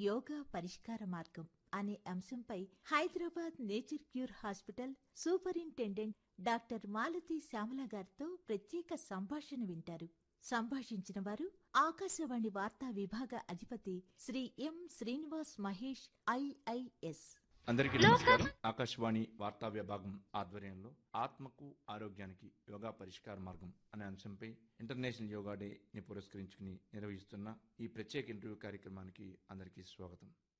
యోగా పరిష్కార మార్గం అనే అంశంపై Hyderabad nature cure hospital superintendent doctor Malathi Shyamala గారితో ప్రత్యేక సంభాషణ వింటారు సంభాషించిన వారు ఆకాశవాణి వార్తా విభాగ అధిపతి శ్రీ ఎం శ్రీనివాస్ మహేష్ ఐఐఎస్ అందరికీ నమస్కారం ఆకాశవాణి వార్తా విభాగం ఆధ్వర్యంలో ఆత్మకు ఆరోగ్యానికి యోగా పరిష్కార మార్గం అనే అంశంపై ఇంటర్నేషనల్ యోగా డే ని పురస్కరించుకుని నిర్వహిస్తున్న ఈ ప్రత్యేక ఇంటర్వ్యూ కార్యక్రమానికి అందరికీ స్వాగతం